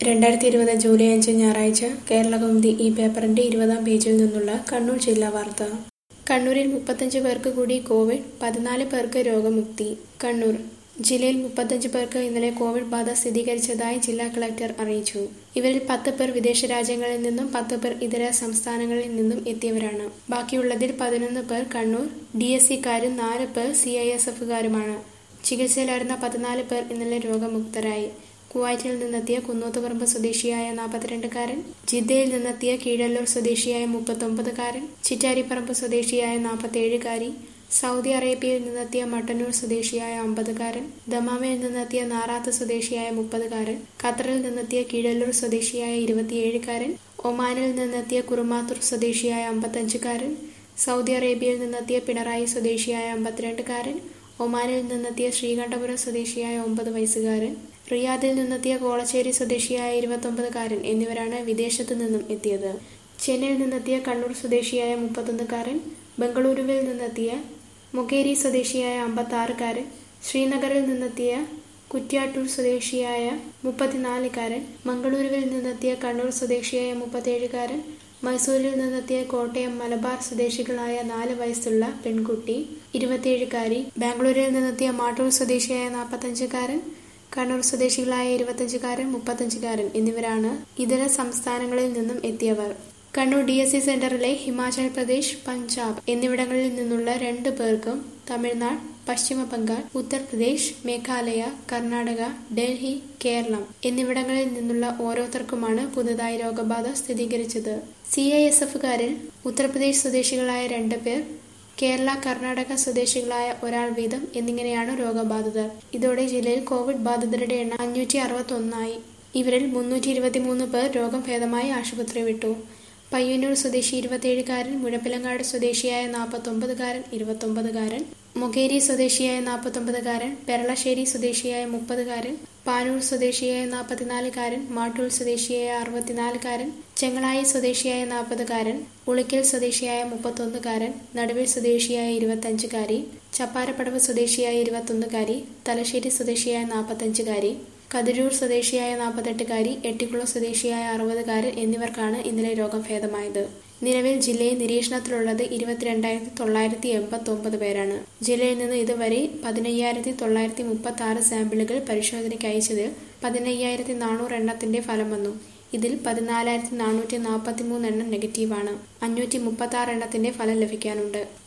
രണ്ടായിരത്തി ഇരുപത് ജൂലൈ അഞ്ച് ഞായറാഴ്ച കേരളകൗമുദി ഈ പേപ്പറിന്റെ ഇരുപതാം പേജിൽ നിന്നുള്ള കണ്ണൂർ ജില്ലാ വാർത്ത കണ്ണൂരിൽ മുപ്പത്തഞ്ച് പേർക്ക് കൂടി കോവിഡ് പതിനാല് പേർക്ക് രോഗമുക്തി കണ്ണൂർ ജില്ലയിൽ മുപ്പത്തഞ്ച് പേർക്ക് ഇന്നലെ കോവിഡ് ബാധ സ്ഥിരീകരിച്ചതായി ജില്ലാ കളക്ടർ അറിയിച്ചു ഇവരിൽ പത്ത് പേർ വിദേശ രാജ്യങ്ങളിൽ നിന്നും പത്ത് പേർ ഇതര സംസ്ഥാനങ്ങളിൽ നിന്നും എത്തിയവരാണ് ബാക്കിയുള്ളതിൽ പതിനൊന്ന് പേർ കണ്ണൂർ ഡി എസ് സിക്കാരും നാല് പേർ സി ഐ എസ് എഫുകാരുമാണ് ചികിത്സയിലായിരുന്ന പതിനാല് പേർ ഇന്നലെ രോഗമുക്തരായി കുവൈറ്റിൽ നിന്നെത്തിയ കുന്നോത്തുപറമ്പ് സ്വദേശിയായ നാൽപ്പത്തിരണ്ടുകാരൻ ജിദ്ദയിൽ നിന്നെത്തിയ കീഴല്ലൂർ സ്വദേശിയായ മുപ്പത്തൊമ്പതുകാരൻ ചിറ്റാരിപ്പറമ്പ് സ്വദേശിയായ നാൽപ്പത്തേഴുകാരി സൗദി അറേബ്യയിൽ നിന്നെത്തിയ മട്ടന്നൂർ സ്വദേശിയായ അമ്പതുകാരൻ ദമാമയിൽ നിന്നെത്തിയ നാറാത്ത് സ്വദേശിയായ മുപ്പതുകാരൻ ഖത്തറിൽ നിന്നെത്തിയ കീഴല്ലൂർ സ്വദേശിയായ ഇരുപത്തിയേഴുകാരൻ ഒമാനിൽ നിന്നെത്തിയ കുറുമാത്തൂർ സ്വദേശിയായ അമ്പത്തഞ്ചുകാരൻ സൗദി അറേബ്യയിൽ നിന്നെത്തിയ പിണറായി സ്വദേശിയായ അമ്പത്തിരണ്ടുകാരൻ ഒമാനിൽ നിന്നെത്തിയ ശ്രീകണ്ഠപുരം സ്വദേശിയായ ഒമ്പത് വയസ്സുകാരൻ റിയാദിൽ നിന്നെത്തിയ കോളശ്ശേരി സ്വദേശിയായ ഇരുപത്തൊമ്പതുകാരൻ എന്നിവരാണ് വിദേശത്തു നിന്നും എത്തിയത് ചെന്നൈയിൽ നിന്നെത്തിയ കണ്ണൂർ സ്വദേശിയായ മുപ്പത്തൊന്നുകാരൻ ബംഗളൂരുവിൽ നിന്നെത്തിയ മൊകേരി സ്വദേശിയായ അമ്പത്താറുകാരൻ ശ്രീനഗറിൽ നിന്നെത്തിയ കുറ്റ്യാട്ടൂർ സ്വദേശിയായ മുപ്പത്തിനാലുകാരൻ മംഗളൂരുവിൽ നിന്നെത്തിയ കണ്ണൂർ സ്വദേശിയായ മുപ്പത്തേഴുകാരൻ മൈസൂരിൽ നിന്നെത്തിയ കോട്ടയം മലബാർ സ്വദേശികളായ നാല് വയസ്സുള്ള പെൺകുട്ടി ഇരുപത്തിയേഴുകാരി ബാംഗ്ലൂരിൽ നിന്നെത്തിയ മാട്ടൂർ സ്വദേശിയായ നാൽപ്പത്തഞ്ചുകാരൻ കണ്ണൂർ സ്വദേശികളായ ഇരുപത്തഞ്ചുകാരൻ മുപ്പത്തഞ്ചുകാരൻ എന്നിവരാണ് ഇതര സംസ്ഥാനങ്ങളിൽ നിന്നും എത്തിയവർ കണ്ണൂർ ഡി എസ് സി സെന്ററിലെ ഹിമാചൽ പ്രദേശ് പഞ്ചാബ് എന്നിവിടങ്ങളിൽ നിന്നുള്ള രണ്ട് പേർക്കും തമിഴ്നാട് പശ്ചിമ ബംഗാൾ ഉത്തർപ്രദേശ് മേഘാലയ കർണാടക ഡൽഹി കേരളം എന്നിവിടങ്ങളിൽ നിന്നുള്ള ഓരോരുത്തർക്കുമാണ് പുതുതായി രോഗബാധ സ്ഥിരീകരിച്ചത് സി ഐ എസ് എഫുകാരിൽ ഉത്തർപ്രദേശ് സ്വദേശികളായ രണ്ട് പേർ കേരള കർണാടക സ്വദേശികളായ ഒരാൾ വീതം എന്നിങ്ങനെയാണ് രോഗബാധിതർ ഇതോടെ ജില്ലയിൽ കോവിഡ് ബാധിതരുടെ എണ്ണം അഞ്ഞൂറ്റി അറുപത്തി ഒന്നായി ഇവരിൽ മുന്നൂറ്റി ഇരുപത്തിമൂന്ന് പേർ രോഗം ഭേദമായി ആശുപത്രി വിട്ടു പയ്യന്നൂർ സ്വദേശി ഇരുപത്തിയേഴുകാരൻ മുഴപ്പിലങ്ങാട് സ്വദേശിയായ നാൽപ്പത്തൊമ്പതുകാരൻ ഇരുപത്തൊമ്പതുകാരൻ മൊകേരി സ്വദേശിയായ നാൽപ്പത്തൊമ്പതുകാരൻ പെരളശ്ശേരി സ്വദേശിയായ മുപ്പതുകാരൻ പാനൂർ സ്വദേശിയായ നാൽപ്പത്തിനാലുകാരൻ മാട്ടൂർ സ്വദേശിയായ അറുപത്തിനാലുകാരൻ ചെങ്ങളായി സ്വദേശിയായ നാൽപ്പതുകാരൻ ഉളിക്കൽ സ്വദേശിയായ മുപ്പത്തൊന്നുകാരൻ നടുവിൽ സ്വദേശിയായ ഇരുപത്തഞ്ചുകാരി ചപ്പാരപ്പടവ് സ്വദേശിയായ ഇരുപത്തൊന്നുകാരി തലശ്ശേരി സ്വദേശിയായ നാൽപ്പത്തഞ്ചുകാരി കതിരൂർ സ്വദേശിയായ നാൽപ്പത്തെട്ടുകാരി എട്ടിക്കുളം സ്വദേശിയായ അറുപതുകാരൻ എന്നിവർക്കാണ് ഇന്നലെ രോഗം ഭേദമായത് നിലവിൽ ജില്ലയിൽ നിരീക്ഷണത്തിലുള്ളത് ഇരുപത്തിരണ്ടായിരത്തി തൊള്ളായിരത്തി എൺപത്തി ഒമ്പത് പേരാണ് ജില്ലയിൽ നിന്ന് ഇതുവരെ പതിനയ്യായിരത്തി തൊള്ളായിരത്തി മുപ്പത്തി ആറ് സാമ്പിളുകൾ പരിശോധനയ്ക്ക് അയച്ചതിൽ പതിനയ്യായിരത്തി നാനൂറ് എണ്ണത്തിന്റെ ഫലം വന്നു ഇതിൽ പതിനാലായിരത്തി നാനൂറ്റി നാൽപ്പത്തി മൂന്ന് എണ്ണം നെഗറ്റീവാണ് അഞ്ഞൂറ്റി മുപ്പത്തി ആറ് എണ്ണത്തിന്റെ ഫലം ലഭിക്കാനുണ്ട്